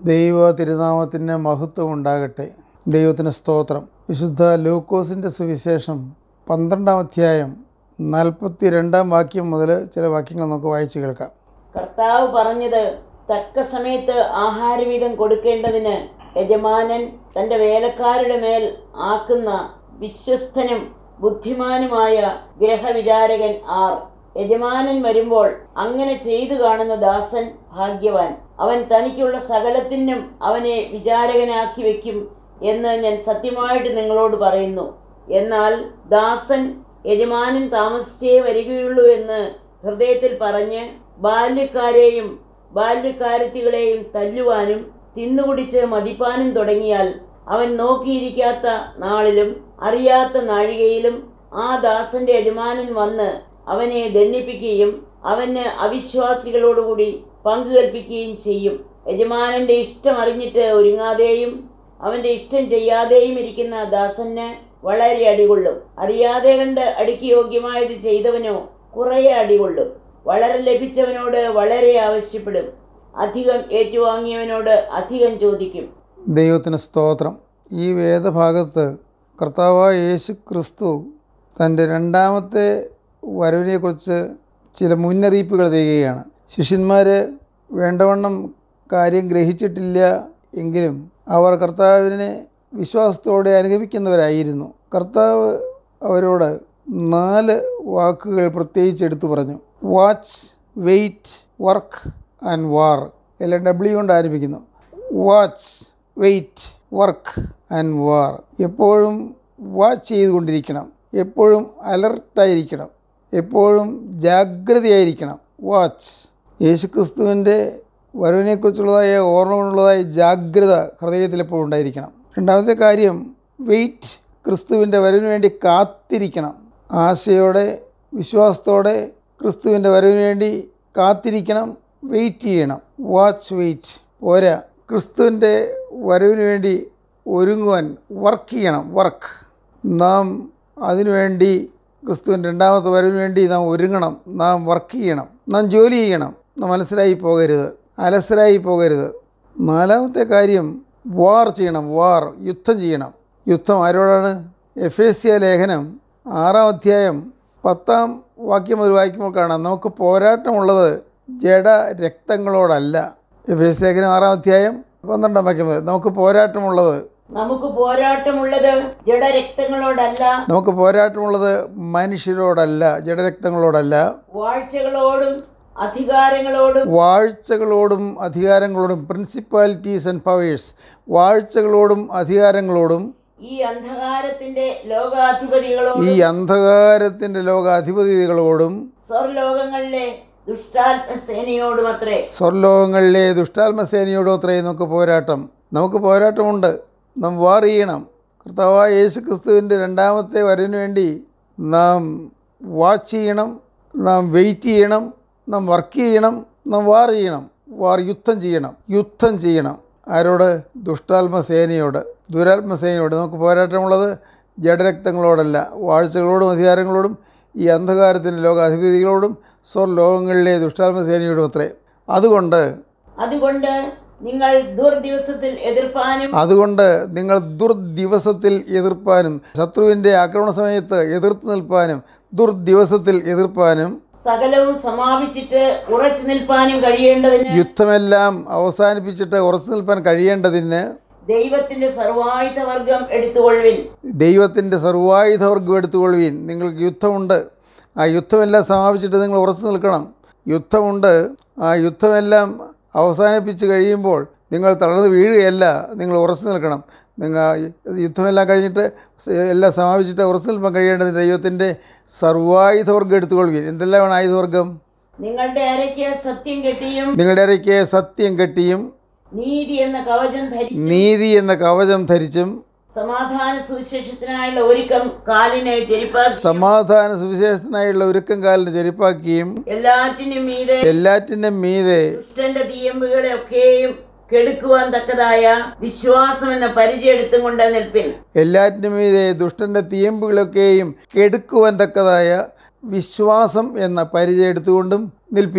ദൈവ തിരുനാമത്തിന് മഹത്വം ഉണ്ടാകട്ടെ ദൈവത്തിന് സ്തോത്രം വിശുദ്ധ ലൂക്കോസിൻ്റെ സുവിശേഷം പന്ത്രണ്ടാം അധ്യായം നാൽപ്പത്തി രണ്ടാം വാക്യം മുതൽ ചില വാക്യങ്ങൾ നമുക്ക് വായിച്ചു കേൾക്കാം കർത്താവ് പറഞ്ഞത് തക്ക സമയത്ത് ആഹാരവീതം കൊടുക്കേണ്ടതിന് യജമാനൻ തന്റെ വേലക്കാരുടെ മേൽ ആക്കുന്ന വിശ്വസ്തനും ബുദ്ധിമാനുമായ ഗ്രഹവിചാരകൻ ആർ യജമാനൻ വരുമ്പോൾ അങ്ങനെ ചെയ്തു കാണുന്ന ദാസൻ ഭാഗ്യവാൻ അവൻ തനിക്കുള്ള സകലത്തിനും അവനെ വിചാരകനാക്കി വെക്കും എന്ന് ഞാൻ സത്യമായിട്ട് നിങ്ങളോട് പറയുന്നു എന്നാൽ ദാസൻ യജമാനൻ താമസിച്ചേ വരികയുള്ളൂ എന്ന് ഹൃദയത്തിൽ പറഞ്ഞ് ബാല്യക്കാരെയും ബാല്യക്കാരത്തികളെയും തല്ലുവാനും തിന്നുകുടിച്ച് മതിപ്പാനും തുടങ്ങിയാൽ അവൻ നോക്കിയിരിക്കാത്ത നാളിലും അറിയാത്ത നാഴികയിലും ആ ദാസന്റെ യജമാനൻ വന്ന് അവനെ ദണ്ണിപ്പിക്കുകയും അവന് അവിശ്വാസികളോടുകൂടി പങ്കുകൽപ്പിക്കുകയും ചെയ്യും യജമാനന്റെ ഇഷ്ടം അറിഞ്ഞിട്ട് ഒരുങ്ങാതെയും അവന്റെ ഇഷ്ടം ചെയ്യാതെയും ഇരിക്കുന്ന ദാസന് വളരെ അടികൊള്ളും അറിയാതെ കണ്ട് അടിക്ക് യോഗ്യമായത് ചെയ്തവനോ കുറേ അടികൊള്ളും വളരെ ലഭിച്ചവനോട് വളരെ ആവശ്യപ്പെടും അധികം ഏറ്റുവാങ്ങിയവനോട് അധികം ചോദിക്കും ദൈവത്തിന് സ്തോത്രം ഈ വേദഭാഗത്ത് കർത്താവായ യേശു ക്രിസ്തു തൻ്റെ രണ്ടാമത്തെ വരവിനെക്കുറിച്ച് ചില മുന്നറിയിപ്പുകൾ തരികയാണ് ശിഷ്യന്മാർ വേണ്ടവണ്ണം കാര്യം ഗ്രഹിച്ചിട്ടില്ല എങ്കിലും അവർ കർത്താവിനെ വിശ്വാസത്തോടെ അനുഗമിക്കുന്നവരായിരുന്നു കർത്താവ് അവരോട് നാല് വാക്കുകൾ പ്രത്യേകിച്ച് എടുത്തു പറഞ്ഞു watch wait work and war എല്ലാം ഡബ്ല്യു കൊണ്ട് ആരംഭിക്കുന്നു watch wait work and war എപ്പോഴും വാച്ച് ചെയ്തുകൊണ്ടിരിക്കണം എപ്പോഴും അലർട്ടായിരിക്കണം എപ്പോഴും ജാഗ്രതയായിരിക്കണം വാച്ച് യേശുക്രിസ്തുവിൻ്റെ വരവിനെക്കുറിച്ചുള്ളതായ ഓർമ്മകളുള്ളതായ ജാഗ്രത ഹൃദയത്തിൽ എപ്പോഴും ഉണ്ടായിരിക്കണം രണ്ടാമത്തെ കാര്യം വെയിറ്റ് ക്രിസ്തുവിൻ്റെ വരവിന് വേണ്ടി കാത്തിരിക്കണം ആശയോടെ വിശ്വാസത്തോടെ ക്രിസ്തുവിൻ്റെ വരവിന് വേണ്ടി കാത്തിരിക്കണം വെയിറ്റ് ചെയ്യണം വാച്ച് വെയിറ്റ് പോരാ ക്രിസ്തുവിൻ്റെ വരവിന് വേണ്ടി ഒരുങ്ങുവാൻ വർക്ക് ചെയ്യണം വർക്ക് നാം അതിനുവേണ്ടി ക്രിസ്തുവിൻ്റെ രണ്ടാമത്തെ വരവിന് വേണ്ടി നാം ഒരുങ്ങണം നാം വർക്ക് ചെയ്യണം നാം ജോലി ചെയ്യണം നാം മനസ്സിലായി പോകരുത് അലസരായി പോകരുത് നാലാമത്തെ കാര്യം വാർ ചെയ്യണം വാർ യുദ്ധം ചെയ്യണം യുദ്ധം ആരോടാണ് എഫ് എ സിയ ലേഖനം ആറാം അധ്യായം പത്താം വാക്യം മുതൽ വായിക്കുമ്പോൾ കാണാം നമുക്ക് പോരാട്ടമുള്ളത് ജഡ രക്തങ്ങളോടല്ല എഫ് എസ് ലേഖനം ആറാം അധ്യായം പന്ത്രണ്ടാം വാക്യം മുതൽ നമുക്ക് പോരാട്ടമുള്ളത് നമുക്ക് പോരാട്ടമുള്ളത് ജഡരക്തങ്ങളോടല്ല നമുക്ക് പോരാട്ടമുള്ളത് മനുഷ്യരോടല്ല ജഡരക്തങ്ങളോടല്ല വാഴ്ചകളോടും അധികാരങ്ങളോടും വാഴ്ചകളോടും അധികാരങ്ങളോടും പ്രിൻസിപ്പാലിറ്റീസ് ആൻഡ് പവേഴ്സ് വാഴ്ചകളോടും അധികാരങ്ങളോടും ഈ അന്ധകാരത്തിന്റെ ലോകാധിപതികളോടും ഈ അന്ധകാരത്തിൻ്റെ ലോകാധിപതികളോടും സ്വർലോകങ്ങളിലെ ദുഷ്ടാത്മസേനയോടും അത്രേ സ്വർലോകങ്ങളിലെ ദുഷ്ടാത്മസേനയോടും അത്രയും നമുക്ക് പോരാട്ടം നമുക്ക് പോരാട്ടമുണ്ട് നാം വാർ ചെയ്യണം കർത്താവായ യേശു ക്രിസ്തുവിൻ്റെ രണ്ടാമത്തെ വരവിന് വേണ്ടി നാം വാച്ച് ചെയ്യണം നാം വെയിറ്റ് ചെയ്യണം നാം വർക്ക് ചെയ്യണം നാം വാർ ചെയ്യണം വാർ യുദ്ധം ചെയ്യണം യുദ്ധം ചെയ്യണം ആരോട് ദുഷ്ടാത്മസേനയോട് ദുരാത്മസേനയോട് നമുക്ക് പോരാട്ടമുള്ളത് ജഡരക്തങ്ങളോടല്ല വാഴ്ചകളോടും അധികാരങ്ങളോടും ഈ അന്ധകാരത്തിൻ്റെ ലോകാധിപതികളോടും സ്വർലോകങ്ങളിലെ ദുഷ്ടാത്മസേനയോടും അത്രേ അതുകൊണ്ട് അതുകൊണ്ട് നിങ്ങൾ ദുർദിവസത്തിൽ എതിർപ്പാനും അതുകൊണ്ട് നിങ്ങൾ ദുർദിവസത്തിൽ എതിർപ്പാനും ശത്രുവിൻ്റെ ആക്രമണ സമയത്ത് എതിർത്ത് നിൽപ്പാനും ദുർദിവസത്തിൽ എതിർപ്പാനും സകലവും സമാപിച്ചിട്ട് ഉറച്ചു നിൽപ്പാനും കഴിയേണ്ടതിന് യുദ്ധമെല്ലാം അവസാനിപ്പിച്ചിട്ട് ഉറച്ചു നിൽപ്പാൻ കഴിയേണ്ടതിന് ദൈവത്തിന്റെ സർവായുധ വർഗം എടുത്തുകൊള്ളുവിൻ ദൈവത്തിൻ്റെ സർവായുധവർഗം എടുത്തുകൊള്ളുവീൻ നിങ്ങൾക്ക് യുദ്ധമുണ്ട് ആ യുദ്ധമെല്ലാം സമാപിച്ചിട്ട് നിങ്ങൾ ഉറച്ചു നിൽക്കണം യുദ്ധമുണ്ട് ആ യുദ്ധമെല്ലാം അവസാനിപ്പിച്ച് കഴിയുമ്പോൾ നിങ്ങൾ തളർന്ന് വീഴുകയല്ല നിങ്ങൾ ഉറച്ചു നിൽക്കണം നിങ്ങൾ യുദ്ധമെല്ലാം കഴിഞ്ഞിട്ട് സ- എല്ലാം സമാപിച്ചിട്ട് ഉറച്ചു നിൽക്കാൻ കഴിയേണ്ടത് ദൈവത്തിൻ്റെ സർവായുധവർഗം എടുത്തുകൊള്ളുവീൻ എന്തെല്ലാമാണ് ആയുധവർഗം നിങ്ങളുടെ അരയ്ക്ക് സത്യം കെട്ടിയും നിങ്ങളുടെ ഇടയ്ക്ക് സത്യം കെട്ടിയും നീതി എന്ന കവചം ധരി നീതി എന്ന കവചം ധരിച്ചും സമാധാന സുവിശേഷത്തിനായുള്ള ഒരുക്കം കാലിന് ചെരിപ്പാക്കി സമാധാന സുവിശേഷത്തിനായുള്ള ഒരുക്കം കാലിന് ചെരുപ്പാക്കിയും എല്ലാറ്റിനും മീതെ എല്ലാറ്റിൻ്റെ മീതെ ദുഷ്ടന്റെ തീയമ്പുകളെ ഒക്കെയും കെടുക്കുവാൻ തക്കതായ വിശ്വാസം എന്ന പരിചയം എടുത്തും കൊണ്ട് നിൽപ്പിൻ എല്ലാറ്റിനും മീതെ ദുഷ്ടൻ്റെ തീയമ്പുകളൊക്കെയും കെടുക്കുവാൻ തക്കതായ വിശ്വാസം എന്ന പരിചയം എടുത്തുകൊണ്ടും നിൽപ്പീൻ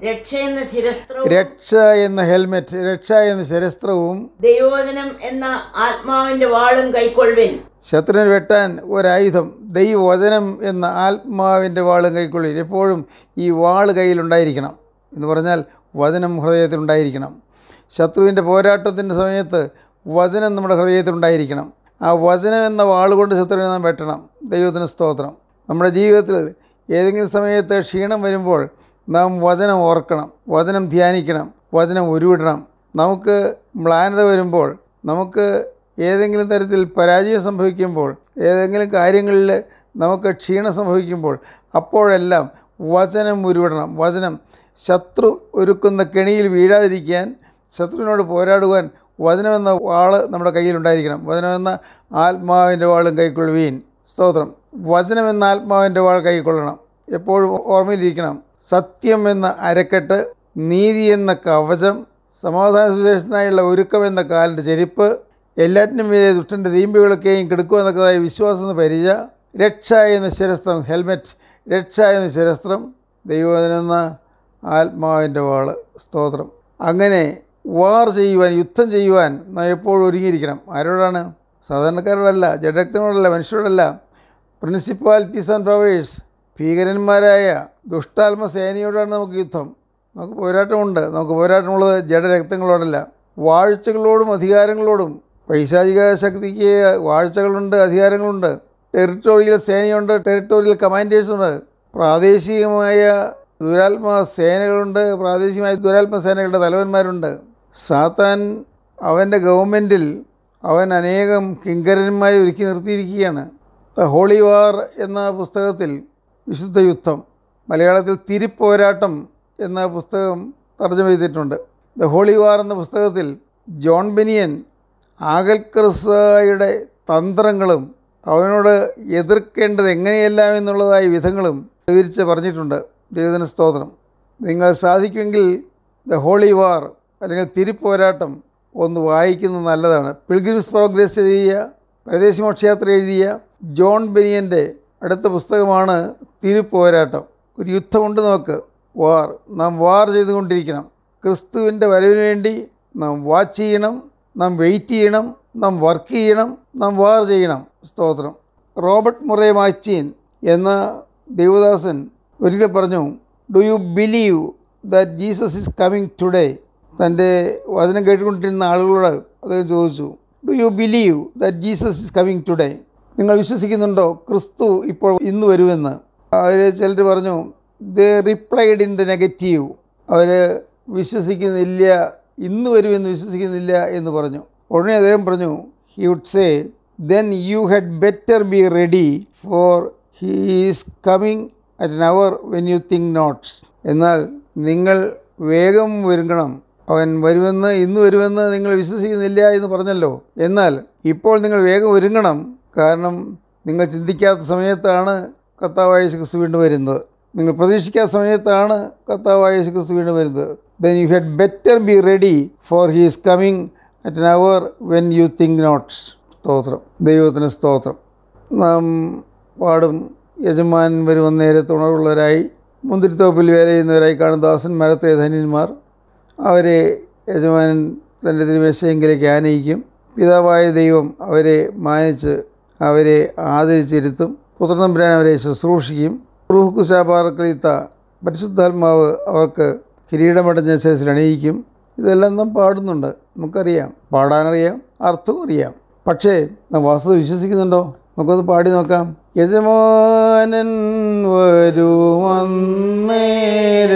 രക്ഷ എന്ന ശിരസ്ത്രവും രക്ഷ എന്ന ഹെൽമെറ്റ് രക്ഷ എന്ന ശരസ്ത്രവും ദൈവോധനം എന്ന ആത്മാവിന്റെ വാളും കൈക്കൊള്ളുവിൻ ശത്രുവിനെ വെട്ടാൻ ഒരായുധം ദൈവവചനം എന്ന ആത്മാവിൻ്റെ വാളും കൈക്കൊള്ളിൽ എപ്പോഴും ഈ വാള് കയ്യിലുണ്ടായിരിക്കണം എന്ന് പറഞ്ഞാൽ വചനം ഹൃദയത്തിലുണ്ടായിരിക്കണം ശത്രുവിൻ്റെ പോരാട്ടത്തിൻ്റെ സമയത്ത് വചനം നമ്മുടെ ഹൃദയത്തിലുണ്ടായിരിക്കണം ആ വചനം എന്ന വാളുകൊണ്ട് ശത്രുവിനെ നാം വെട്ടണം ദൈവത്തിന് സ്തോത്രം നമ്മുടെ ജീവിതത്തിൽ ഏതെങ്കിലും സമയത്ത് ക്ഷീണം വരുമ്പോൾ നാം വചനം ഓർക്കണം വചനം ധ്യാനിക്കണം വചനം ഉരുവിടണം നമുക്ക് മ്ലാനത വരുമ്പോൾ നമുക്ക് ഏതെങ്കിലും തരത്തിൽ പരാജയം സംഭവിക്കുമ്പോൾ ഏതെങ്കിലും കാര്യങ്ങളിൽ നമുക്ക് ക്ഷീണം സംഭവിക്കുമ്പോൾ അപ്പോഴെല്ലാം വചനം ഉരുവിടണം വചനം ശത്രു ഒരുക്കുന്ന കെണിയിൽ വീഴാതിരിക്കാൻ ശത്രുവിനോട് പോരാടുവാൻ വചനമെന്ന വാള് നമ്മുടെ കയ്യിലുണ്ടായിരിക്കണം വചനമെന്ന ആത്മാവിൻ്റെ വാളും കൈക്കൊള്ളുവീൻ സ്തോത്രം വചനമെന്ന ആത്മാവിൻ്റെ വാൾ കൈക്കൊള്ളണം എപ്പോഴും ഓർമ്മയിലിരിക്കണം സത്യം എന്ന അരക്കെട്ട് നീതി എന്ന കവചം സമാധാന സുവിശേഷത്തിനായുള്ള ഒരുക്കം എന്ന കാലിൻ്റെ ചെരുപ്പ് എല്ലാറ്റിനും മീതെ ദുഷ്ടൻ്റെ തീമ്പികളൊക്കെയും കെടുക്കുമെന്നൊക്കെതായ വിശ്വാസം എന്ന പരിച രക്ഷ എന്ന ശിരസ്ത്രം ഹെൽമെറ്റ് രക്ഷ എന്ന ശിരസ്ത്രം ദൈവമെന്ന ആത്മാവിൻ്റെ വാള് സ്തോത്രം അങ്ങനെ വാർ ചെയ്യുവാൻ യുദ്ധം ചെയ്യുവാൻ നാം എപ്പോഴും ഒരുങ്ങിയിരിക്കണം ആരോടാണ് സാധാരണക്കാരോടല്ല ജഡക്തനോടല്ല മനുഷ്യരോടല്ല പ്രിൻസിപ്പാലിറ്റീസ് ആൻഡ് പവേഴ്സ് ഭീകരന്മാരായ ദുഷ്ടാത്മ സേനയോടാണ് നമുക്ക് യുദ്ധം നമുക്ക് പോരാട്ടമുണ്ട് നമുക്ക് പോരാട്ടമുള്ളത് ജഡരക്തങ്ങളോടല്ല വാഴ്ചകളോടും അധികാരങ്ങളോടും പൈശാചിക ശക്തിക്ക് വാഴ്ചകളുണ്ട് അധികാരങ്ങളുണ്ട് ടെറിട്ടോറിയൽ സേനയുണ്ട് ടെറിട്ടോറിയൽ കമാൻഡേഴ്സുണ്ട് പ്രാദേശികമായ ദുരാത്മ സേനകളുണ്ട് പ്രാദേശികമായ ദുരാത്മ സേനകളുടെ തലവന്മാരുണ്ട് സാത്താൻ അവൻ്റെ ഗവൺമെൻറ്റിൽ അവൻ അനേകം കിങ്കരന്മാരെ ഒരുക്കി നിർത്തിയിരിക്കുകയാണ് ദ ഹോളി വാർ എന്ന പുസ്തകത്തിൽ വിശുദ്ധ യുദ്ധം മലയാളത്തിൽ തിരിപ്പോരാട്ടം എന്ന പുസ്തകം തർജ്ജമ ചെയ്തിട്ടുണ്ട് ദ ഹോളി വാർ എന്ന പുസ്തകത്തിൽ ജോൺ ബെനിയൻ ആകൽക്രിസായുടെ തന്ത്രങ്ങളും അവനോട് എതിർക്കേണ്ടത് എങ്ങനെയെല്ലാം എന്നുള്ളതായ വിധങ്ങളും വിവരിച്ച് പറഞ്ഞിട്ടുണ്ട് ദൈവത്തിന് സ്തോത്രം നിങ്ങൾ സാധിക്കുമെങ്കിൽ ദ ഹോളി വാർ അല്ലെങ്കിൽ തിരിപ്പോരാട്ടം ഒന്ന് വായിക്കുന്നത് നല്ലതാണ് പിൽഗ്രിംസ് പ്രോഗ്രസ് എഴുതിയ പരദേശമോക്ഷയാത്ര എഴുതിയ ജോൺ ബെനിയൻ്റെ അടുത്ത പുസ്തകമാണ് തിരുപ്പോരാട്ടം ഒരു യുദ്ധമുണ്ട് നമുക്ക് വാർ നാം വാർ ചെയ്തുകൊണ്ടിരിക്കണം ക്രിസ്തുവിൻ്റെ വരവിന് വേണ്ടി നാം വാച്ച് ചെയ്യണം നാം വെയിറ്റ് ചെയ്യണം നാം വർക്ക് ചെയ്യണം നാം വാർ ചെയ്യണം സ്തോത്രം റോബർട്ട് മുറേ മാച്ചീൻ എന്ന ദേവദാസൻ ഒരിക്കൽ പറഞ്ഞു do you believe that Jesus is coming today തൻ്റെ വചനം കേട്ടുകൊണ്ടിരുന്ന ആളുകളോട് അദ്ദേഹം ചോദിച്ചു do you believe that Jesus is coming today നിങ്ങൾ വിശ്വസിക്കുന്നുണ്ടോ ക്രിസ്തു ഇപ്പോൾ ഇന്ന് വരുമെന്ന് അവർ ചിലർ പറഞ്ഞു they replied in the negative അവർ വിശ്വസിക്കുന്നില്ല ഇന്ന് വരുമെന്ന് വിശ്വസിക്കുന്നില്ല എന്ന് പറഞ്ഞു ഉടനെ അദ്ദേഹം പറഞ്ഞു he would say then you had better be ready for he is coming at an hour when you think not എന്നാൽ നിങ്ങൾ വേഗം ഒരുങ്ങണം അവൻ വരുമെന്ന് ഇന്ന് വരുമെന്ന് നിങ്ങൾ വിശ്വസിക്കുന്നില്ല എന്ന് പറഞ്ഞല്ലോ എന്നാൽ ഇപ്പോൾ നിങ്ങൾ വേഗം ഒരുങ്ങണം കാരണം നിങ്ങൾ ചിന്തിക്കാത്ത സമയത്താണ് കർത്താവായ യേശു ക്രിസ്തു വീണ്ടും വരുന്നത് നിങ്ങൾ പ്രതീക്ഷിക്കാത്ത സമയത്താണ് കർത്താവായ യേശു ക്രിസ്തു വീണ്ടും വരുന്നത് then you had better be ready for he is coming at an hour when you think not സ്തോത്രം ദൈവത്തിന് സ്തോത്രം നാം പാടും യജമാൻ വരുന്ന നേരത്ത് ഉണർവുള്ളവരായി മുന്തിരിത്തോപ്പിൽ വേല ചെയ്യുന്നവരായി കാണുന്ന ദാസന്മാരത്തെ ധന്യന്മാർ അവരെ യജമാനൻ തൻ്റെ തിരുമേശയെങ്കിലേക്ക് ആനയിക്കും പിതാവായ ദൈവം അവരെ മാനിച്ച് അവരെ ആദരിച്ചിരുത്തും പുത്രനമ്പുരാൻ അവരെ ശുശ്രൂഷിക്കും റൂഹുക്കുശാപാർക്കളിത്ത പരിശുദ്ധാത്മാവ് അവർക്ക് കിരീടമടഞ്ഞ ശേഷത്തിൽ അണിയിക്കും ഇതെല്ലാം നാം പാടുന്നുണ്ട് നമുക്കറിയാം പാടാനറിയാം അർത്ഥവും അറിയാം പക്ഷേ നാം വാസ്തവ വിശ്വസിക്കുന്നുണ്ടോ നമുക്കൊന്ന് പാടി നോക്കാം യജമാനൻ വരുമന്നേര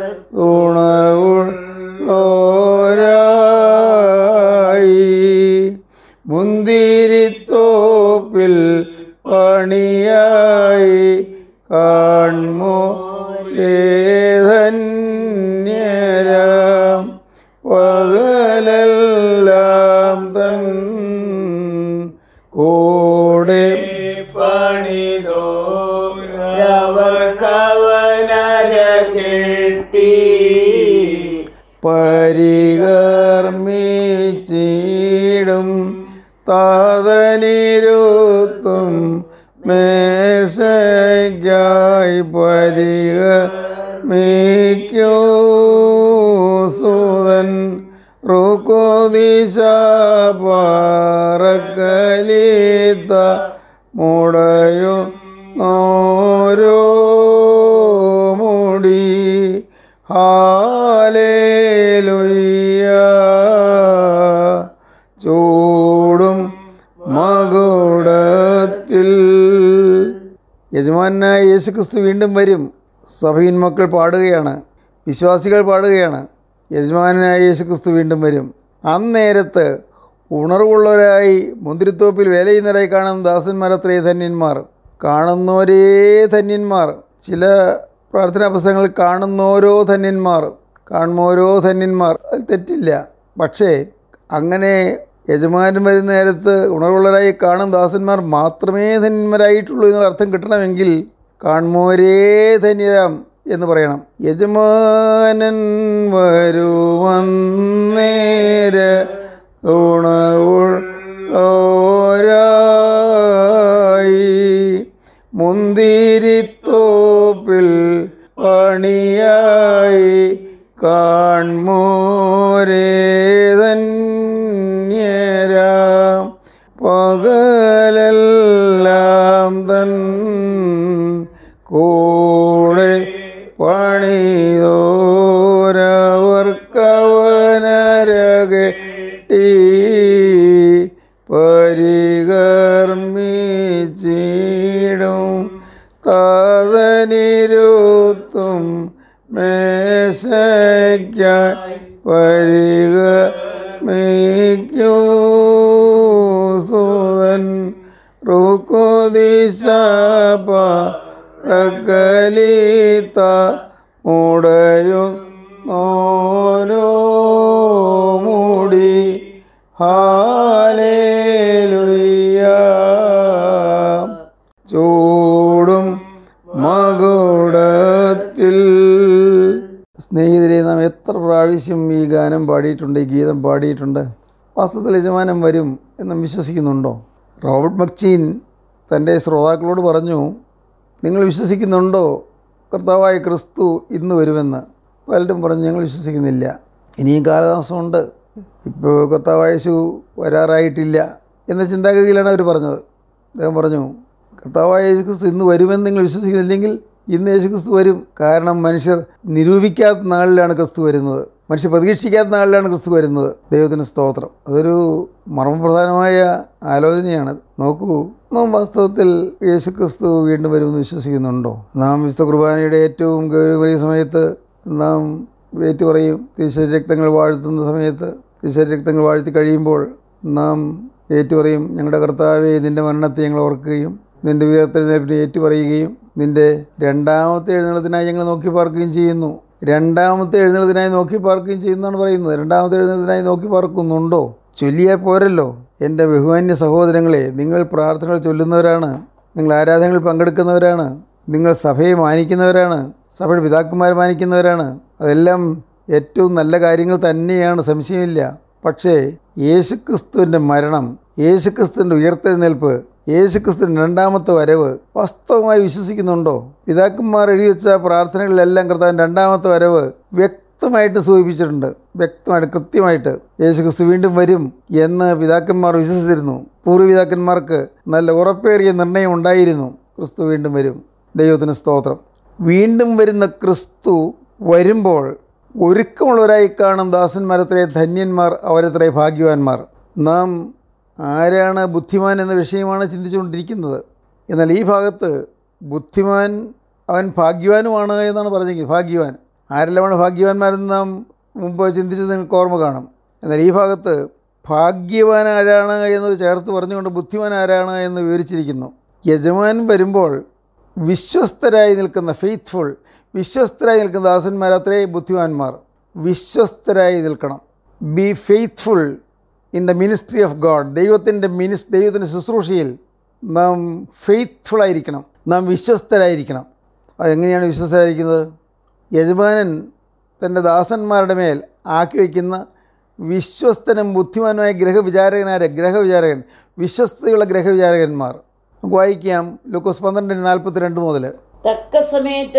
ഉണർവുള്ളോരായി മുന്തിരിത്തോപ്പിൽ പണിയായി കാൺമോ ഏധന്യരാം പകലെല്ലാം തൻ കൂടെ പണിതോ കവനര കെട്ടി പരികർമ്മിച്ചിടും താതനിരുത്തും മേശയ്ക്കായി പരിക മേക്കോ സൂതൻ റുക്കോദിശ പാറക്കലീത്ത മുടയോ ഓരോ മുടി ഹാലേലുയ്യ ചൂടും മകുടത്തിൽ യജമാനായ യേശുക്രിസ്തു വീണ്ടും വരും സഭയിൻ മക്കൾ പാടുകയാണ് വിശ്വാസികൾ പാടുകയാണ് യജമാനായ യേശുക്രിസ്തു വീണ്ടും വരും അന്നേരത്ത് ഉണർവുള്ളവരായി മുന്തിരിത്തോപ്പിൽ വേല ചെയ്യുന്നവരായി കാണുന്ന ദാസന്മാരത്രേ ധന്യന്മാർ കാണുന്നവരേ ധന്യന്മാർ ചില പ്രാർത്ഥനാ പുസ്തകങ്ങളിൽ കാണുന്നോരോ ധന്യന്മാർ കാണുന്നോരോ ധന്യന്മാർ അതിൽ തെറ്റില്ല പക്ഷേ അങ്ങനെ യജമാനൻ വരുന്ന നേരത്ത് ഉണർവുള്ളവരായി കാണും ദാസന്മാർ മാത്രമേ ധന്യന്മാരായിട്ടുള്ളൂ എന്നുള്ള അർത്ഥം കിട്ടണമെങ്കിൽ കാണുമോരേ ധന്യരാം എന്ന് പറയണം യജമാനൻ വരുവന്നേര ഉണവുള്ളോരായി മുന്തിരിത്തോപ്പിൽ പണിയായി കാൺമോരേതന്യരാം പകലെല്ലാം തൻ കൂടെ പണിതോരവർക്കവനരകട്ടി പരികർമ്മിച്ചിടും തതനിരുത്തും മേശയ്ക്കായി പരികർമ്മിക്കൂ സൂതൻ റുക്കുദിശാപ പ്രകലിത മുടയും ഓരോ മുടി ഹാലേലുയ്യ ചൂടും മകുടത്തിൽ സ്നേഹിതരെ നാം എത്ര പ്രാവശ്യം ഈ ഗാനം പാടിയിട്ടുണ്ട് ഈ ഗീതം പാടിയിട്ടുണ്ട് വാസ്തവത്തിൽ യജമാനം വരും എന്ന് വിശ്വസിക്കുന്നുണ്ടോ റോബർട്ട് മക്ചീൻ തൻ്റെ ശ്രോതാക്കളോട് പറഞ്ഞു നിങ്ങൾ വിശ്വസിക്കുന്നുണ്ടോ കർത്താവായ ക്രിസ്തു ഇന്ന് വരുമെന്ന് പലരും പറഞ്ഞു ഞങ്ങൾ വിശ്വസിക്കുന്നില്ല ഇനിയും കാലതാമസമുണ്ട് ഇപ്പോൾ കർത്താവായ യേശു വരാറായിട്ടില്ല എന്ന ചിന്താഗതിയിലാണ് അവർ പറഞ്ഞത് അദ്ദേഹം പറഞ്ഞു കർത്താവായ യേശു ക്രിസ്തു ഇന്ന് വരുമെന്ന് നിങ്ങൾ വിശ്വസിക്കുന്നില്ലെങ്കിൽ ഇന്ന് യേശു ക്രിസ്തു വരും കാരണം മനുഷ്യർ നിരൂപിക്കാത്ത നാളിലാണ് ക്രിസ്തു വരുന്നത് മനുഷ്യർ പ്രതീക്ഷിക്കാത്ത നാളിലാണ് ക്രിസ്തു വരുന്നത് ദൈവത്തിന് സ്തോത്രം അതൊരു മർമ്മപ്രധാനമായ ആലോചനയാണ് നോക്കൂ നാം വാസ്തവത്തിൽ യേശു ക്രിസ്തു വീണ്ടും വരുമെന്ന് വിശ്വസിക്കുന്നുണ്ടോ നാം വിശുദ്ധ കുർബാനയുടെ ഏറ്റവും ഗൗരവമേറിയ സമയത്ത് നാം ഏറ്റു പറയും തിരുശരീര രക്തങ്ങൾ വാഴ്ത്തുന്ന സമയത്ത് തിരുശരീര രക്തങ്ങൾ വാഴ്ത്തി കഴിയുമ്പോൾ നാം ഏറ്റു പറയും ഞങ്ങളുടെ കർത്താവെ നിൻ്റെ മരണത്തെ ഞങ്ങൾ ഓർക്കുകയും നിൻ്റെ ഉയർത്തെഴുന്നേൽപ്പിനെ ഏറ്റു പറയുകയും നിൻ്റെ രണ്ടാമത്തെ എഴുന്നള്ളത്തിനായി ഞങ്ങൾ നോക്കി പാർക്കുകയും ചെയ്യുന്നു രണ്ടാമത്തെ എഴുന്നള്ളത്തിനായി നോക്കി പാർക്കുകയും ചെയ്യുന്നതാണ് പറയുന്നത് രണ്ടാമത്തെ എഴുന്നള്ളത്തിനായി നോക്കി പാർക്കുന്നുണ്ടോ ചൊല്ലിയാൽ പോരല്ലോ എൻ്റെ ബഹുമാന്യ സഹോദരങ്ങളെ നിങ്ങൾ പ്രാർത്ഥനകൾ ചൊല്ലുന്നവരാണ് നിങ്ങൾ ആരാധനകളിൽ പങ്കെടുക്കുന്നവരാണ് നിങ്ങൾ സഭയെ മാനിക്കുന്നവരാണ് സഭയുടെ പിതാക്കന്മാരെ മാനിക്കുന്നവരാണ് അതെല്ലാം ഏറ്റവും നല്ല കാര്യങ്ങൾ തന്നെയാണ് സംശയമില്ല പക്ഷേ യേശുക്രിസ്തുവിൻ്റെ മരണം യേശുക്രിസ്തുവിൻ്റെ ഉയർത്തെഴുന്നേൽപ്പ് യേശുക്രിസ്തുവിൻ്റെ രണ്ടാമത്തെ വരവ് വാസ്തവമായി വിശ്വസിക്കുന്നുണ്ടോ പിതാക്കന്മാർ എഴുതി വെച്ച പ്രാർത്ഥനകളിലെല്ലാം കർത്താവിൻ്റെ രണ്ടാമത്തെ വരവ് വ്യക്തമായിട്ട് സൂചിപ്പിച്ചിട്ടുണ്ട് വ്യക്തമായിട്ട് കൃത്യമായിട്ട് യേശുക്രിസ്തു വീണ്ടും വരും എന്ന് പിതാക്കന്മാർ വിശ്വസിച്ചിരുന്നു പൂർവ്വപിതാക്കന്മാർക്ക് നല്ല ഉറപ്പേറിയ നിർണയം ഉണ്ടായിരുന്നു ക്രിസ്തു വീണ്ടും വരും ദൈവത്തിന് സ്തോത്രം വീണ്ടും വരുന്ന ക്രിസ്തു വരുമ്പോൾ ഒരുക്കമുള്ളവരായി കാണും ദാസന്മാരത്രേ ധന്യന്മാർ അവരത്രേ ഭാഗ്യവാന്മാർ നാം ആരാണ് ബുദ്ധിമാൻ എന്ന വിഷയമാണ് ചിന്തിച്ചുകൊണ്ടിരിക്കുന്നത് എന്നാൽ ഈ ഭാഗത്ത് ബുദ്ധിമാൻ അവൻ ഭാഗ്യവാനുമാണ് എന്നാണ് പറഞ്ഞിരിക്കുന്നത് ഭാഗ്യവാൻ ആരെല്ലാമാണ് ഭാഗ്യവാന്മാരെന്ന് നാം മുമ്പ് ചിന്തിച്ചത് നിങ്ങൾക്ക് ഓർമ്മ കാണും എന്നാൽ ഈ ഭാഗത്ത് ഭാഗ്യവാൻ ആരാണ് എന്ന് ചേർത്ത് പറഞ്ഞുകൊണ്ട് ബുദ്ധിമാൻ ആരാണ് എന്ന് വിവരിച്ചിരിക്കുന്നു യജമാൻ വരുമ്പോൾ വിശ്വസ്തരായി നിൽക്കുന്ന ഫെയ്ത്ത്ഫുൾ വിശ്വസ്തരായി നിൽക്കുന്ന ദാസന്മാർ അത്രേ ബുദ്ധിമാന്മാർ വിശ്വസ്തരായി നിൽക്കണം be faithful in the ministry of God ദൈവത്തിൻ്റെ മിനിസ് ദൈവത്തിൻ്റെ ശുശ്രൂഷയിൽ നാം ഫെയ്ത്ത്ഫുൾ ആയിരിക്കണം നാം വിശ്വസ്തരായിരിക്കണം അതെങ്ങനെയാണ് വിശ്വസ്തരായിരിക്കുന്നത് യജമാനൻ തൻ്റെ ദാസന്മാരുടെ മേൽ ആക്കി വയ്ക്കുന്ന വിശ്വസ്തനും ബുദ്ധിമാനുമായ ഗ്രഹവിചാരകനായ ഗ്രഹവിചാരകൻ വിശ്വസ്തയുള്ള ഗ്രഹവിചാരകന്മാർ നമുക്ക് വായിക്കാം ലൂക്കോസ് പന്ത്രണ്ടിന് നാൽപ്പത്തി രണ്ട് മുതൽ തക്ക സമയത്ത്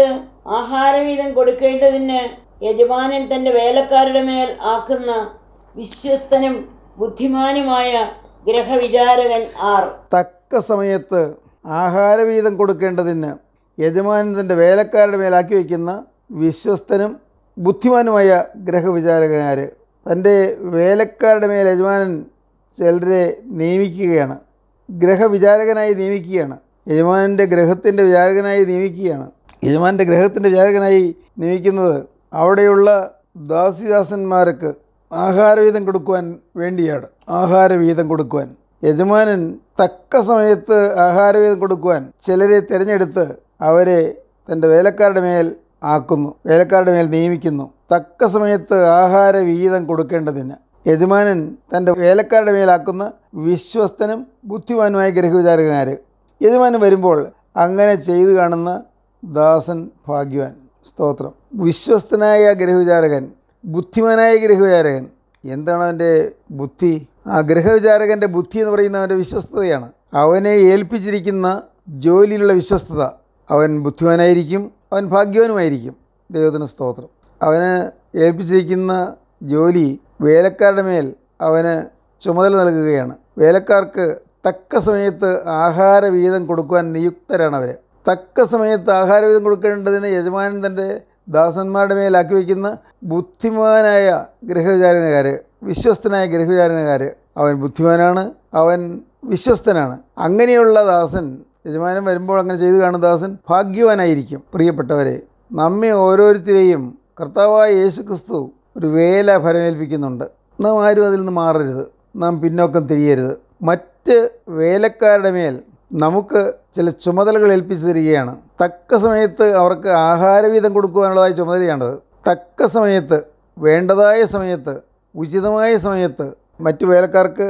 ആഹാരവീതം കൊടുക്കേണ്ടതിന് യജമാനൻ തന്റെ വേലക്കാരുടെ മേൽ ആക്കുന്ന വിശ്വസ്തനും ബുദ്ധിമാനുമായ ഗ്രഹവിചാരകൻ ആർ തക്ക സമയത്ത് ആഹാരവീതം കൊടുക്കേണ്ടതിന് യജമാനൻ തൻ്റെ വേലക്കാരുടെ മേലാക്കി വയ്ക്കുന്ന വിശ്വസ്തനും ബുദ്ധിമാനുമായ ഗ്രഹവിചാരകനാര് തൻ്റെ വേലക്കാരുടെ മേൽ യജമാനൻ ചിലരെ നിയമിക്കുകയാണ് ഗ്രഹവിചാരകനായി നിയമിക്കുകയാണ് യജമാനൻ്റെ ഗ്രഹത്തിൻ്റെ വിചാരകനായി നിയമിക്കുകയാണ് യജമാനൻ്റെ ഗ്രഹത്തിൻ്റെ വിചാരകനായി നിയമിക്കുന്നത് അവിടെയുള്ള ദാസിദാസന്മാർക്ക് ആഹാരവീതം കൊടുക്കുവാൻ വേണ്ടിയാണ് ആഹാരവീതം കൊടുക്കുവാൻ യജമാനൻ തക്ക സമയത്ത് ആഹാരവീതം കൊടുക്കുവാൻ ചിലരെ തിരഞ്ഞെടുത്ത് അവരെ തൻ്റെ വേലക്കാരുടെ മേൽ ആക്കുന്നു വേലക്കാരുടെ മേൽ നിയമിക്കുന്നു തക്ക സമയത്ത് ആഹാരവീതം കൊടുക്കേണ്ടതിന് യജമാനൻ തൻ്റെ വേലക്കാരുടെ മേലാക്കുന്ന വിശ്വസ്തനും ബുദ്ധിമാനുമായ ഗ്രഹവിചാരകനാര് യജമാനൻ വരുമ്പോൾ അങ്ങനെ ചെയ്തു കാണുന്ന ദാസൻ ഭാഗ്യവാൻ സ്തോത്രം വിശ്വസ്തനായ ഗ്രഹവിചാരകൻ ബുദ്ധിമാനായ ഗ്രഹവിചാരകൻ എന്താണ് അവൻ്റെ ബുദ്ധി ആ ഗ്രഹവിചാരകൻ്റെ ബുദ്ധി എന്ന് പറയുന്ന അവൻ്റെ വിശ്വസ്തതയാണ് അവനെ ഏൽപ്പിച്ചിരിക്കുന്ന ജോലിയിലുള്ള വിശ്വസ്തത അവൻ ബുദ്ധിമാനായിരിക്കും അവൻ ഭാഗ്യവാനുമായിരിക്കും ദൈവത്തിന് സ്തോത്രം അവന് ഏൽപ്പിച്ചിരിക്കുന്ന ജോലി വേലക്കാരുടെ മേൽ അവന് ചുമതല നൽകുകയാണ് വേലക്കാർക്ക് തക്ക സമയത്ത് ആഹാരവീതം കൊടുക്കുവാൻ നിയുക്തരാണ് അവർ തക്ക സമയത്ത് ആഹാരവീതം കൊടുക്കേണ്ടതിന് യജമാനൻ തൻ്റെ ദാസന്മാരുടെ മേലാക്കി വയ്ക്കുന്ന ബുദ്ധിമാനായ ഗൃഹവിചാരണക്കാർ വിശ്വസ്തനായ ഗൃഹവിചാരണക്കാർ അവൻ ബുദ്ധിമാനാണ് അവൻ വിശ്വസ്തനാണ് അങ്ങനെയുള്ള ദാസൻ യജമാനൻ വരുമ്പോൾ അങ്ങനെ ചെയ്തു കാണുന്ന ദാസൻ ഭാഗ്യവാനായിരിക്കും പ്രിയപ്പെട്ടവരെ നമ്മെ ഓരോരുത്തരെയും കർത്താവായ യേശു ക്രിസ്തു ഒരു വേല ഫലമേൽപ്പിക്കുന്നുണ്ട് നാം ആരും അതിൽ നിന്ന് മാറരുത് നാം പിന്നോക്കം തിരിയരുത് മറ്റ് വേലക്കാരുടെ മേൽ നമുക്ക് ചില ചുമതലകൾ ഏൽപ്പിച്ചു തരികയാണ് തക്ക സമയത്ത് അവർക്ക് ആഹാരവീതം കൊടുക്കുവാനുള്ളതായ ചുമതലയാണത് തക്ക സമയത്ത് വേണ്ടതായ സമയത്ത് ഉചിതമായ സമയത്ത് മറ്റു വേലക്കാർക്ക്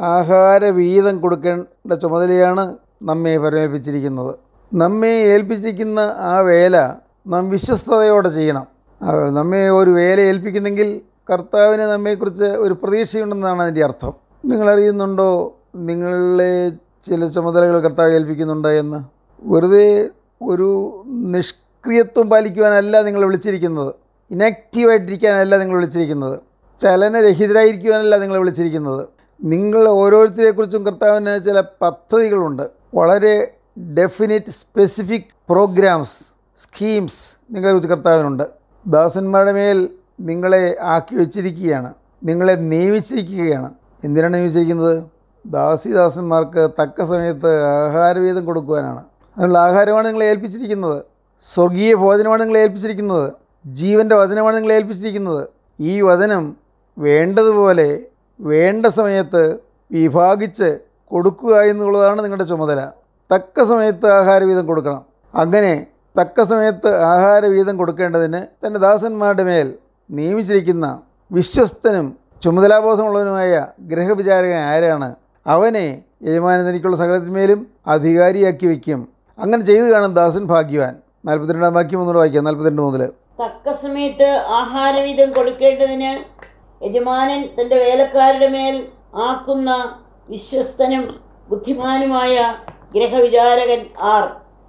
ആഹാരവീതം കൊടുക്കേണ്ട ചുമതലയാണ് നമ്മെ പരമേൽപ്പിച്ചിരിക്കുന്നത് നമ്മെ ഏൽപ്പിച്ചിരിക്കുന്ന ആ വേല നാം വിശ്വസ്തയോടെ ചെയ്യണം ആ, നമ്മെ ഒരു വേല ഏൽപ്പിക്കുന്നെങ്കിൽ കർത്താവിന് നമ്മെക്കുറിച്ച് ഒരു പ്രതീക്ഷയുണ്ടെന്നാണ് അതിൻ്റെ അർത്ഥം നിങ്ങളറിയുന്നുണ്ടോ നിങ്ങളെ ചില ചുമതലകൾ കർത്താവ് ഏൽപ്പിക്കുന്നുണ്ട് എന്ന് വെറുതെ ഒരു നിഷ്ക്രിയത്വം പാലിക്കുവാനല്ല നിങ്ങൾ വിളിച്ചിരിക്കുന്നത് ഇനാക്റ്റീവായിട്ടിരിക്കാനല്ല നിങ്ങൾ വിളിച്ചിരിക്കുന്നത് ചലനരഹിതരായിരിക്കുവാനല്ല നിങ്ങൾ വിളിച്ചിരിക്കുന്നത് നിങ്ങൾ ഓരോരുത്തരെക്കുറിച്ചും കർത്താവിന് ചില പദ്ധതികളുണ്ട് വളരെ ഡെഫിനിറ്റ് സ്പെസിഫിക് പ്രോഗ്രാംസ് സ്കീംസ് നിങ്ങളെക്കുറിച്ച് കർത്താവിനുണ്ട് ദാസന്മാരുടെ മേൽ നിങ്ങളെ ആക്കി വെച്ചിരിക്കുകയാണ് നിങ്ങളെ നിയമിച്ചിരിക്കുകയാണ് എന്തിനാണ് നിയമിച്ചിരിക്കുന്നത് ദാസിദാസന്മാർക്ക് തക്ക സമയത്ത് ആഹാരവീതം കൊടുക്കുവാനാണ് അതിനുള്ള ആഹാരമാണ് നിങ്ങളെ ഏൽപ്പിച്ചിരിക്കുന്നത് സ്വർഗീയ ഭോജനമാണ് നിങ്ങളെ ഏൽപ്പിച്ചിരിക്കുന്നത് ജീവൻ്റെ വചനമാണ് നിങ്ങളെ ഏൽപ്പിച്ചിരിക്കുന്നത് ഈ വചനം വേണ്ടതുപോലെ വേണ്ട സമയത്ത് വിഭാഗിച്ച് കൊടുക്കുക എന്നുള്ളതാണ് നിങ്ങളുടെ ചുമതല തക്ക സമയത്ത് ആഹാരവീതം കൊടുക്കണം അങ്ങനെ തക്ക സമയത്ത് ആഹാരവീതം കൊടുക്കേണ്ടതിന് തൻ്റെ ദാസന്മാരുടെ മേൽ നിയമിച്ചിരിക്കുന്ന വിശ്വസ്തനും ചുമതലാബോധമുള്ളവനുമായ ഗ്രഹവിചാരകൻ ആരാണ് അവനെ യജമാനൻ തനിക്കുള്ള സകലത്തിന്മേലും അധികാരിയാക്കി വയ്ക്കും അങ്ങനെ ചെയ്തു കാണും ദാസൻ ഭാഗ്യവാൻ നാൽപ്പത്തിരണ്ടാം വാക്യം ഒന്നുകൂടെ വായിക്കാം നാൽപ്പത്തിരണ്ട് മുതൽ തക്ക സമയത്ത് ആഹാരവീതം കൊടുക്കേണ്ടതിന് യജമാനൻ തൻ്റെ വേലക്കാരുടെ മേൽ ആക്കുന്ന വിശ്വസ്തനും ബുദ്ധിമാനുമായ ഗ്രഹവിചാരകൻ ആർ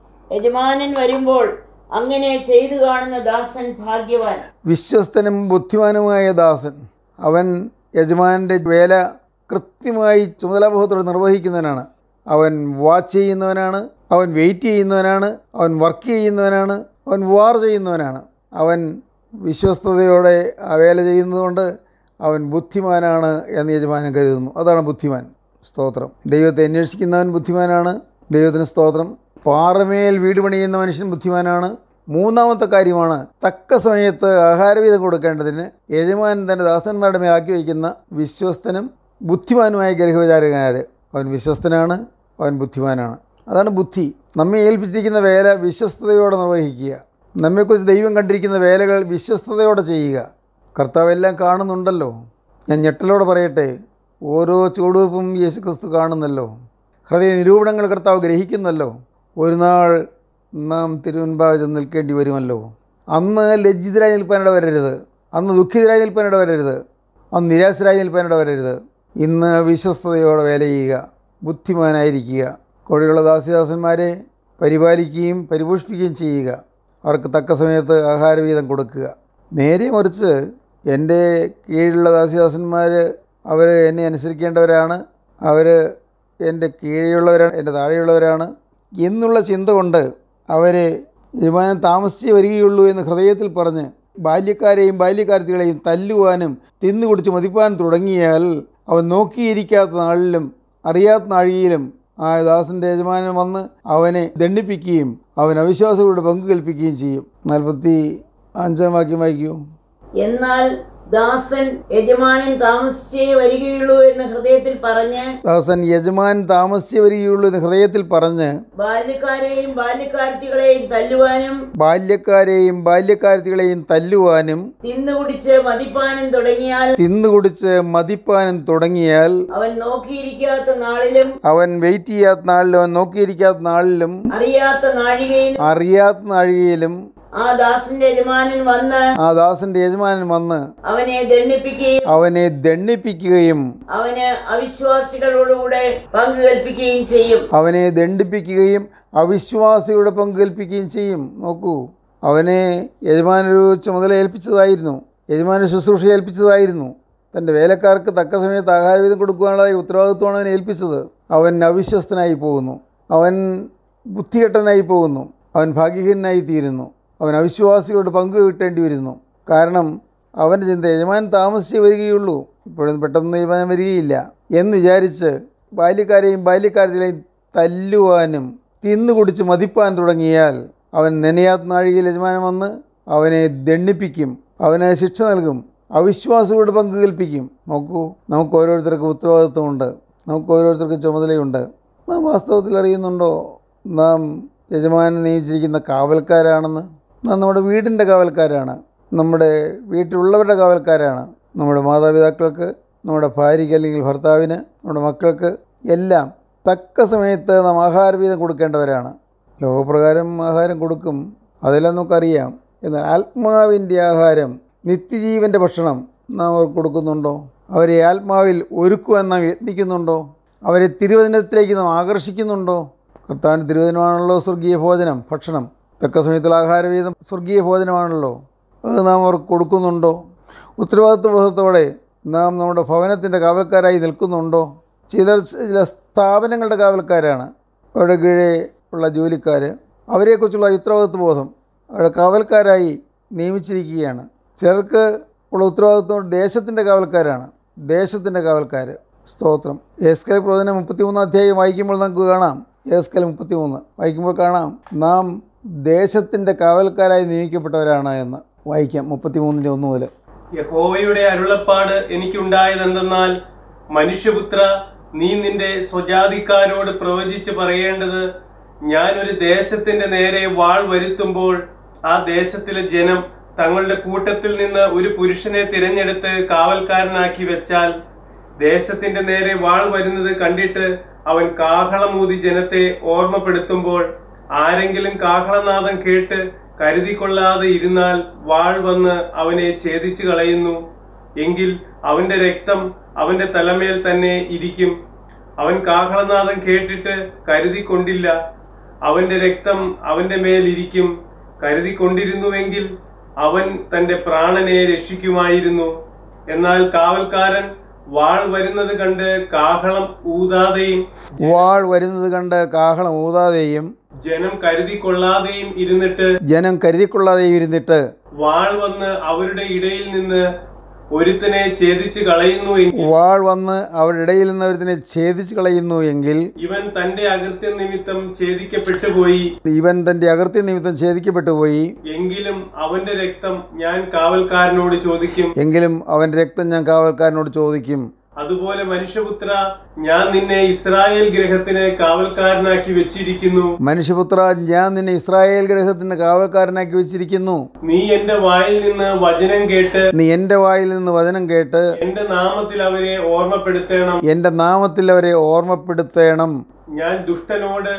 യജമാനൻ വരുമ്പോൾ അങ്ങനെ ചെയ്തു കാണുന്ന ദാസൻ ഭാഗ്യവാൻ വിശ്വസ്തനും ബുദ്ധിമാനുമായ ദാസൻ അവൻ യജമാനൻ്റെ വേല കൃത്യമായി ചുമതലാബോധത്തോടെ നിർവഹിക്കുന്നവനാണ് അവൻ വാച്ച് ചെയ്യുന്നവനാണ് അവൻ വെയിറ്റ് ചെയ്യുന്നവനാണ് അവൻ വർക്ക് ചെയ്യുന്നവനാണ് അവൻ വാർ ചെയ്യുന്നവനാണ് അവൻ വിശ്വസ്തയോടെ ആ വേല ചെയ്യുന്നതുകൊണ്ട് അവൻ ബുദ്ധിമാനാണ് എന്ന് യജമാനൻ കരുതുന്നു അതാണ് ബുദ്ധിമാൻ സ്തോത്രം ദൈവത്തെ അന്വേഷിക്കുന്നവൻ ബുദ്ധിമാനാണ് ദൈവത്തിന് സ്തോത്രം പാറമേൽ വീട് പണിയുന്ന മനുഷ്യൻ ബുദ്ധിമാനാണ് മൂന്നാമത്തെ കാര്യമാണ് തക്ക സമയത്ത് ആഹാരവീതം കൊടുക്കേണ്ടതിന് യജമാനൻ തൻ്റെ ദാസന്മാരുടെ മേൽ ആക്കി വയ്ക്കുന്ന വിശ്വസ്തനും ബുദ്ധിമാനുമായ ഗ്രഹവിചാരകനാർ അവൻ വിശ്വസ്തനാണ് അവൻ ബുദ്ധിമാനാണ് അതാണ് ബുദ്ധി നമ്മെ ഏൽപ്പിച്ചിരിക്കുന്ന വേല വിശ്വസ്തയോടെ നിർവഹിക്കുക നമ്മെക്കുറിച്ച് ദൈവം കണ്ടിരിക്കുന്ന വേലകൾ വിശ്വസ്തയോടെ ചെയ്യുക കർത്താവ് എല്ലാം കാണുന്നുണ്ടല്ലോ ഞാൻ ഞെട്ടലോടെ പറയട്ടെ ഓരോ ചുവടുവെപ്പും യേശു ക്രിസ്തു കാണുന്നല്ലോ ഹൃദയ നിരൂപണങ്ങൾ കർത്താവ് ഗ്രഹിക്കുന്നല്ലോ ഒരു നാൾ നാം തിരുവൻപാവ് ചെന്ന് നിൽക്കേണ്ടി വരുമല്ലോ അന്ന് ലജ്ജിതരായി നിൽപ്പാനിട വരരുത് അന്ന് ദുഃഖിതരായി നിൽപ്പാനിട വരരുത് അന്ന് നിരാശരായി നിൽപ്പാനിട വരരുത് ഇന്ന് വിശ്വസ്തയോടെ വേല ചെയ്യുക ബുദ്ധിമാനായിരിക്കുക കോഴിയുള്ള ദാസിദാസന്മാരെ പരിപാലിക്കുകയും പരിപോഷിപ്പിക്കുകയും ചെയ്യുക അവർക്ക് തക്ക സമയത്ത് ആഹാരവീതം കൊടുക്കുക നേരെ മറിച്ച് എൻ്റെ കീഴിലുള്ള ദാസിദാസന്മാർ അവർ എന്നെ അനുസരിക്കേണ്ടവരാണ് അവർ എൻ്റെ കീഴിലുള്ളവരാണ് എൻ്റെ താഴെയുള്ളവരാണ് എന്നുള്ള ചിന്ത കൊണ്ട് അവർ യജമാനൻ താമസിച്ചേ വരികയുള്ളൂ എന്ന് ഹൃദയത്തിൽ പറഞ്ഞ് ബാല്യക്കാരെയും ബാല്യക്കാരത്തികളെയും തല്ലുവാനും തിന്നുകുടിച്ച് മതിപ്പാനും തുടങ്ങിയാൽ അവൻ നോക്കിയിരിക്കാത്ത നാളിലും അറിയാത്ത നാഴികയിലും ആ ദാസൻ്റെ യജമാനൻ വന്ന് അവനെ ദണ്ഡിപ്പിക്കുകയും അവൻ അവിശ്വാസികളുടെ പങ്ക് കൽപ്പിക്കുകയും ചെയ്യും നാൽപ്പത്തി അഞ്ചാം വാക്യം വായിക്കൂ എന്നാൽ ദാസൻ യജമാനൻ താമസിച്ചേ വരികയുള്ളൂ എന്ന് ഹൃദയത്തിൽ പറഞ്ഞ് ദാസൻ യജമാൻ താമസിച്ചേ വരികയുള്ളൂ എന്ന് ഹൃദയത്തിൽ പറഞ്ഞ് ബാല്യക്കാരെയും ബാല്യക്കാരത്തികളെയും തല്ലുവാനും ബാല്യക്കാരെയും ബാല്യക്കാരത്തികളെയും തല്ലുവാനും തിന്നുകുടിച്ച് മതിപ്പാനും തുടങ്ങിയാൽ തിന്നുകുടിച്ച് മതിപ്പാനും തുടങ്ങിയാൽ അവൻ നോക്കിയിരിക്കാത്ത നാളിലും അവൻ വെയിറ്റ് ചെയ്യാത്ത നാളിലും അവൻ നോക്കിയിരിക്കാത്ത നാളിലും അറിയാത്ത നാഴികയിലും അറിയാത്ത നാഴികയിലും ആ ദാസന്റെ യജമാനൻ വന്ന് ആ ദാസന്റെ യജമാനൻ വന്ന് അവനെ ദണ്ഡിപ്പിക്കുകയും അവനെ ദണ്ഡിപ്പിക്കുകയും അവന് അവിശ്വാസികളോടുകൂടെ പങ്കു കൽപ്പിക്കുകയും ചെയ്യും അവനെ ദണ്ഡിപ്പിക്കുകയും അവിശ്വാസിയുടെ പങ്ക് കൽപ്പിക്കുകയും ചെയ്യും നോക്കൂ അവനെ യജമാനൊരു ചുമതല ഏൽപ്പിച്ചതായിരുന്നു യജമാന ശുശ്രൂഷ ഏൽപ്പിച്ചതായിരുന്നു തൻ്റെ വേലക്കാർക്ക് തക്ക സമയത്ത് ആഹാരവിധം കൊടുക്കുവാനുള്ള ഉത്തരവാദിത്വമാണ് അവൻ ഏൽപ്പിച്ചത് അവൻ അവിശ്വസ്തനായി പോകുന്നു അവൻ ബുദ്ധികെട്ടനായി പോകുന്നു അവൻ ഭാഗ്യഹീനനായി തീരുന്നു അവൻ അവിശ്വാസികളോട് പങ്ക് കിട്ടേണ്ടി വരുന്നു കാരണം അവൻ്റെ ചിന്ത യജമാൻ താമസിച്ചേ വരികയുള്ളൂ ഇപ്പോഴൊന്നും പെട്ടെന്ന് യജമാൻ വരികയില്ല എന്ന് വിചാരിച്ച് ബാല്യക്കാരെയും ബാല്യക്കാരത്തിലെയും തല്ലുവാനും തിന്നുകുടിച്ച് മതിപ്പാൻ തുടങ്ങിയാൽ അവൻ നനയാത്ത നാഴികയിൽ യജമാനം വന്ന് അവനെ ദണ്ഡിപ്പിക്കും അവന് ശിക്ഷ നൽകും അവിശ്വാസികളുടെ പങ്ക് കൽപ്പിക്കും നോക്കൂ നമുക്ക് ഓരോരുത്തർക്കും ഉത്തരവാദിത്വമുണ്ട് നമുക്ക് ഓരോരുത്തർക്കും ചുമതലയുണ്ട് നാം വാസ്തവത്തിൽ അറിയുന്നുണ്ടോ നാം യജമാനൻ നിയമിച്ചിരിക്കുന്ന കാവൽക്കാരാണെന്ന് നാം നമ്മുടെ വീടിൻ്റെ കാവൽക്കാരാണ് നമ്മുടെ വീട്ടിലുള്ളവരുടെ കാവൽക്കാരാണ് നമ്മുടെ മാതാപിതാക്കൾക്ക് നമ്മുടെ ഭാര്യയ്ക്ക് അല്ലെങ്കിൽ ഭർത്താവിന് നമ്മുടെ മക്കൾക്ക് എല്ലാം തക്ക സമയത്ത് നാം ആഹാരവീതം കൊടുക്കേണ്ടവരാണ് ലോകപ്രകാരം ആഹാരം കൊടുക്കും അതെല്ലാം നമുക്കറിയാം എന്നാൽ ആത്മാവിൻ്റെ ആഹാരം നിത്യജീവൻ്റെ ഭക്ഷണം നാം അവർക്ക് കൊടുക്കുന്നുണ്ടോ അവരെ ആത്മാവിൽ ഒരുക്കുവാൻ നാം യത്നിക്കുന്നുണ്ടോ അവരെ തിരുവചനത്തിലേക്ക് നാം ആകർഷിക്കുന്നുണ്ടോ കർത്താവിന് തിരുവചനമാണല്ലോ സ്വർഗീയ ഭോജനം ഭക്ഷണം തക്ക സമയത്തുള്ള ആഹാരവീതം സ്വർഗീയ ഭോജനമാണല്ലോ അത് നാം അവർക്ക് കൊടുക്കുന്നുണ്ടോ ഉത്തരവാദിത്വ ബോധത്തോടെ നാം നമ്മുടെ ഭവനത്തിൻ്റെ കാവൽക്കാരായി നിൽക്കുന്നുണ്ടോ ചിലർ ചില സ്ഥാപനങ്ങളുടെ കാവൽക്കാരാണ് അവരുടെ കീഴേ ഉള്ള ജോലിക്കാർ അവരെക്കുറിച്ചുള്ള ഉത്തരവാദിത്വ ബോധം അവരുടെ കാവൽക്കാരായി നിയമിച്ചിരിക്കുകയാണ് ചിലർക്ക് ഉള്ള ഉത്തരവാദിത്വം ദേശത്തിൻ്റെ കാവൽക്കാരാണ് ദേശത്തിൻ്റെ കാവൽക്കാർ സ്തോത്രം എസ്കൽ പ്രവചനം മുപ്പത്തിമൂന്ന് അധ്യായം വായിക്കുമ്പോൾ നമുക്ക് കാണാം എസ്കൽ മുപ്പത്തിമൂന്ന് വായിക്കുമ്പോൾ കാണാം നാം ദേശത്തിൻ്റെ കാവൽക്കാരായി നിയമിക്കപ്പെട്ടവരാണ് എന്ന് വായിക്കാം മുപ്പത്തിമൂന്നിൻ്റെ ഒന്ന് മുതൽ യഹോവയുടെ അരുളപ്പാട് എനിക്കുണ്ടായതെന്തെന്നാൽ മനുഷ്യപുത്ര നീ നിന്റെ സ്വജാതിക്കാരോട് പ്രവചിച്ച് പറയേണ്ടത് ഞാൻ ഒരു ദേശത്തിന്റെ നേരെ വാൾ വരുത്തുമ്പോൾ ആ ദേശത്തിലെ ജനം തങ്ങളുടെ കൂട്ടത്തിൽ നിന്ന് ഒരു പുരുഷനെ തിരഞ്ഞെടുത്ത് കാവൽക്കാരനാക്കി വെച്ചാൽ ദേശത്തിന്റെ നേരെ വാൾ വരുന്നത് കണ്ടിട്ട് അവൻ കാഹളമൂതി ജനത്തെ ഓർമ്മപ്പെടുത്തുമ്പോൾ ആരെങ്കിലും കാഹളനാദം കേട്ട് കരുതിക്കൊള്ളാതെ ഇരുന്നാൽ വാൾ വന്ന് അവനെ ഛേദിച്ചു കളയുന്നു എങ്കിൽ അവന്റെ രക്തം അവന്റെ തലമേൽ തന്നെ ഇരിക്കും അവൻ കാഹളനാദം കേട്ടിട്ട് കരുതിക്കൊണ്ടില്ല അവന്റെ രക്തം അവന്റെ മേൽ ഇരിക്കും കരുതിക്കൊണ്ടിരുന്നുവെങ്കിൽ അവൻ തന്റെ പ്രാണനെ രക്ഷിക്കുമായിരുന്നു എന്നാൽ കാവൽക്കാരൻ വാൾ വരുന്നത് കണ്ട് കാഹളം ഊതാതെയും വാൾ വരുന്നത് കണ്ട് കാഹളം ഊതാതെയും ജനം കരുതിക്കൊള്ളാതെയും ഇരുന്നിട്ട് ജനം കരുതിക്കൊള്ളാതെയും ഇരുന്നിട്ട് വാൾ വന്ന് അവരുടെ ഇടയിൽ നിന്ന് ഒരുത്തനെ ഛേദിച്ച് കളയുന്നു എങ്കിൽ വാൾ വന്ന് അവരുടെ ഇടയിൽ നിന്ന് ഒരുത്തിനെ ഛേദിച്ച് കളയുന്നു എങ്കിൽ ഇവൻ തന്റെ അകൃത്യ നിമിത്തം ഛേദിക്കപ്പെട്ടു പോയി ഇവൻ തൻ്റെ അകൃത്യ നിമിത്തം ഛേദിക്കപ്പെട്ടു പോയി എങ്കിലും അവന്റെ രക്തം ഞാൻ കാവൽക്കാരനോട് ചോദിക്കും എങ്കിലും അവൻ്റെ രക്തം ഞാൻ കാവൽക്കാരനോട് ചോദിക്കും അതുപോലെ മനുഷ്യപുത്ര ഞാൻ നിന്നെ ഇസ്രായേൽ ഗ്രഹത്തിന് കാവൽക്കാരനാക്കി വെച്ചിരിക്കുന്നു മനുഷ്യപുത്ര ഞാൻ നിന്നെ ഇസ്രായേൽ ഗ്രഹത്തിൻ്റെ കാവൽക്കാരനാക്കി വെച്ചിരിക്കുന്നു നീ എന്റെ വായിൽ നിന്ന് വചനം കേട്ട് നീ എൻ്റെ വായിൽ നിന്ന് വചനം കേട്ട് എന്റെ നാമത്തിൽ അവരെ ഓർമ്മപ്പെടുത്തണം എൻ്റെ നാമത്തിൽ അവരെ ഓർമ്മപ്പെടുത്തേണം ഞാൻ ദുഷ്ടനോട്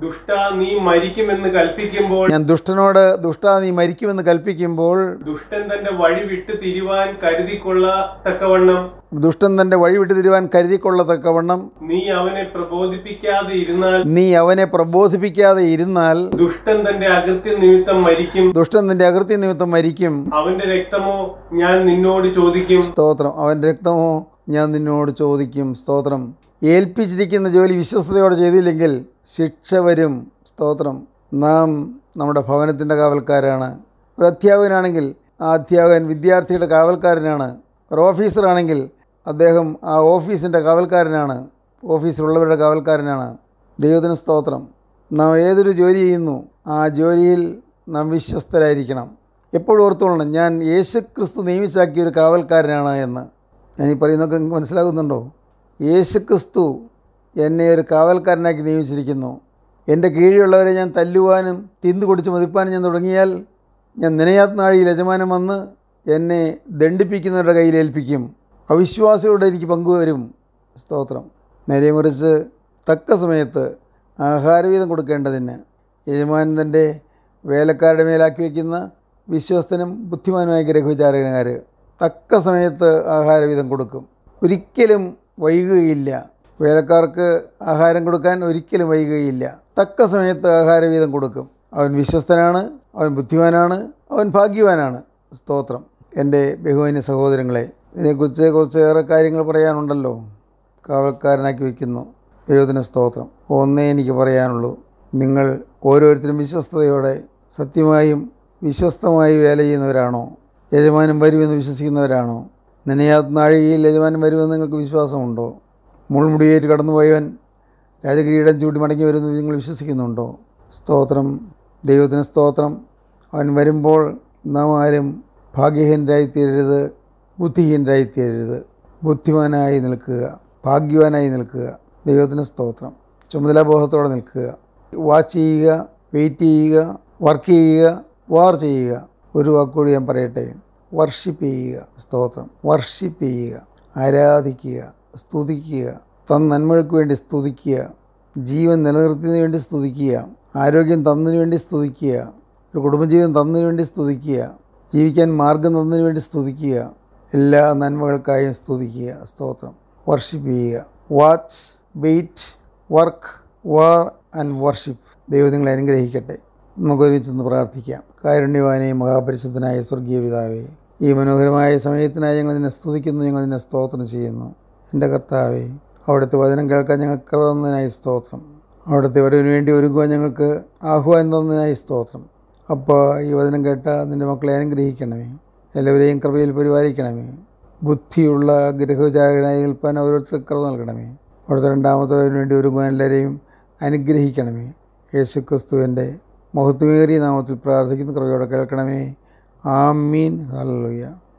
ദുഷ്ട നീ മരിക്കുമെന്ന് കൽപ്പിക്കുമ്പോൾ ഞാൻ ദുഷ്ടനോട് ദുഷ്ട നീ മരിക്കുമെന്ന് കൽപ്പിക്കുമ്പോൾ ദുഷ്ടൻ തന്റെ വഴി വിട്ട് തിരിവാൻ കരുതിക്കൊള്ളത്തക്കവണ്ണം ദുഷ്ടൻ തൻ്റെ വഴി വിട്ടു തിരുവാൻ കരുതിക്കൊള്ളത്തക്കവണ്ണം നീ അവനെ പ്രബോധിപ്പിക്കാതെ ഇരുന്നാൽ നീ അവനെ പ്രബോധിപ്പിക്കാതെ ഇരുന്നാൽ ദുഷ്ടൻ തന്റെ അകൃത്യ നിമിത്തം മരിക്കും ദുഷ്ടൻ നിന്റെ അകൃത്യ നിമിത്തം മരിക്കും അവന്റെ രക്തമോ ഞാൻ നിന്നോട് ചോദിക്കും സ്തോത്രം അവൻ്റെ രക്തമോ ഞാൻ നിന്നോട് ചോദിക്കും സ്തോത്രം ഏൽപ്പിച്ചിരിക്കുന്ന ജോലി വിശ്വസ്തയോടെ ചെയ്തില്ലെങ്കിൽ ശിക്ഷ വരും സ്തോത്രം നാം നമ്മുടെ ഭവനത്തിൻ്റെ കാവൽക്കാരാണ് ഒരു അധ്യാപകനാണെങ്കിൽ ആ അധ്യാപകൻ വിദ്യാർത്ഥിയുടെ കാവൽക്കാരനാണ് ഒരു ഓഫീസറാണെങ്കിൽ അദ്ദേഹം ആ ഓഫീസിൻ്റെ കാവൽക്കാരനാണ് ഓഫീസിലുള്ളവരുടെ കാവൽക്കാരനാണ് ദൈവത്തിന് സ്തോത്രം നാം ഏതൊരു ജോലി ചെയ്യുന്നു ആ ജോലിയിൽ നാം വിശ്വസ്തരായിരിക്കണം എപ്പോഴും ഓർത്തോളണം ഞാൻ യേശു ക്രിസ്തു നിയമിച്ചാക്കിയ ഒരു കാവൽക്കാരനാണ് എന്ന് ഞാൻ ഈ പറയുന്നതൊക്കെ നിങ്ങൾക്ക് മനസ്സിലാകുന്നുണ്ടോ യേശു ക്രിസ്തു എന്നെ ഒരു കാവൽക്കാരനാക്കി നിയമിച്ചിരിക്കുന്നു എൻ്റെ കീഴിലുള്ളവരെ ഞാൻ തല്ലുവാനും തിന്നു കുടിച്ച് മതിപ്പാനും ഞാൻ തുടങ്ങിയാൽ ഞാൻ നിനയാത്ത നാഴിയിൽ യജമാനം വന്ന് എന്നെ ദണ്ഡിപ്പിക്കുന്നവരുടെ കയ്യിൽ ഏൽപ്പിക്കും അവിശ്വാസികളുടെ എനിക്ക് പങ്കുവരും സ്തോത്രം നേരെ മറിച്ച് തക്ക സമയത്ത് ആഹാരവീതം കൊടുക്കേണ്ടതിന് യജമാനൻ തൻ്റെ വേലക്കാരുടെ മേലാക്കി വയ്ക്കുന്ന വിശ്വസ്തനും ബുദ്ധിമാനുമായ ഗ്രഹവിചാരകന്മാർ തക്ക സമയത്ത് ആഹാരവീതം കൊടുക്കും ഒരിക്കലും വൈകുകയില്ല വേലക്കാർക്ക് ആഹാരം കൊടുക്കാൻ ഒരിക്കലും വൈകുകയില്ല തക്ക സമയത്ത് ആഹാരവീതം കൊടുക്കും അവൻ വിശ്വസ്തനാണ് അവൻ ബുദ്ധിമാനാണ് അവൻ ഭാഗ്യവാനാണ് സ്തോത്രം എൻ്റെ ബഹുമാന്യ സഹോദരങ്ങളെ ഇതിനെക്കുറിച്ച് കുറച്ചേറെ കാര്യങ്ങൾ പറയാനുണ്ടല്ലോ കാവൽക്കാരനാക്കി വയ്ക്കുന്നു ദൈവത്തിന് സ്തോത്രം ഒന്നേ എനിക്ക് പറയാനുള്ളൂ നിങ്ങൾ ഓരോരുത്തരും വിശ്വസ്തയോടെ സത്യമായും വിശ്വസ്തമായി വേല ചെയ്യുന്നവരാണോ യജമാനം വരുമെന്ന് വിശ്വസിക്കുന്നവരാണോ നനയാത്ത നാഴികയിൽ യജമാനം വരുമെന്ന് നിങ്ങൾക്ക് വിശ്വാസമുണ്ടോ മുൾമുടിയേറ്റ് കടന്നുപോയവൻ രാജകിരീടം ചൂടി മടങ്ങി വരുമെന്ന് നിങ്ങൾ വിശ്വസിക്കുന്നുണ്ടോ സ്തോത്രം ദൈവത്തിന് സ്തോത്രം അവൻ വരുമ്പോൾ നാം ആരും ഭാഗ്യഹീനരായിത്തീരരുത് ബുദ്ധിഹീനരായിത്തീരരുത് ബുദ്ധിമാനായി നിൽക്കുക ഭാഗ്യവാനായി നിൽക്കുക ദൈവത്തിന് സ്തോത്രം ചുമതലാബോധത്തോടെ നിൽക്കുക വാച്ച് ചെയ്യുക വെയിറ്റ് ചെയ്യുക വർക്ക് ചെയ്യുക വാർ ചെയ്യുക ഒരു വാക്കുകൂടി ഞാൻ പറയട്ടെ വർഷിപ്പ് ചെയ്യുക സ്തോത്രം വർഷിപ്പ് ചെയ്യുക ആരാധിക്കുക സ്തുതിക്കുക തന്ന നന്മകൾക്ക് വേണ്ടി സ്തുതിക്കുക ജീവൻ നിലനിർത്തുന്നതിന് വേണ്ടി സ്തുതിക്കുക ആരോഗ്യം തന്നതിന് വേണ്ടി സ്തുതിക്കുക ഒരു കുടുംബജീവൻ തന്നതിന് വേണ്ടി സ്തുതിക്കുക ജീവിക്കാൻ മാർഗം തന്നതിന് വേണ്ടി സ്തുതിക്കുക എല്ലാ നന്മകൾക്കായും സ്തുതിക്കുക സ്തോത്രം വർഷിപ്പ് ചെയ്യുക watch wait work war and worship ദൈവം നിങ്ങളെ അനുഗ്രഹിക്കട്ടെ നമുക്ക് ഒരുമിച്ചൊന്ന് പ്രാർത്ഥിക്കാം കാരുണ്യവാനെയും മഹാപരിശുദ്ധനായ സ്വർഗീയ പിതാവേ ഈ മനോഹരമായ സമയത്തിനായി ഞങ്ങൾ നിന്നെ സ്തുതിക്കുന്നു ഞങ്ങൾ നിന്നെ സ്തോത്രം ചെയ്യുന്നു എൻ്റെ കർത്താവേ അവിടുത്തെ വചനം കേൾക്കാൻ ഞങ്ങൾക്ക് കൃപ തന്നതിനായി സ്തോത്രം അവിടുത്തെ വരവിന് വേണ്ടി ഒരുങ്ങുവാൻ ഞങ്ങൾക്ക് ആഹ്വാനം തന്നതിനായി സ്തോത്രം അപ്പോൾ ഈ വചനം കേട്ട നിൻ്റെ മക്കളെ അനുഗ്രഹിക്കണമേ എല്ലാവരെയും കൃപയിൽ പരിപാലിക്കണമേ ബുദ്ധിയുള്ള ഗൃഹവിചാരകനായി നിൽപ്പാൻ ഓരോരുത്തർക്ക് കൃപ നൽകണമേ അവിടുത്തെ രണ്ടാമത്തെ വരവിന് വേണ്ടി ഒരുങ്ങുവാൻ എല്ലാവരെയും അനുഗ്രഹിക്കണമേ യേശു ക്രിസ്തുവിൻ്റെ മഹത്വമേറിയ നാമത്തിൽ പ്രാർത്ഥിക്കുന്ന കൃപയോടെ കേൾക്കണമേ ആമീൻ ഹല്ലേലൂയ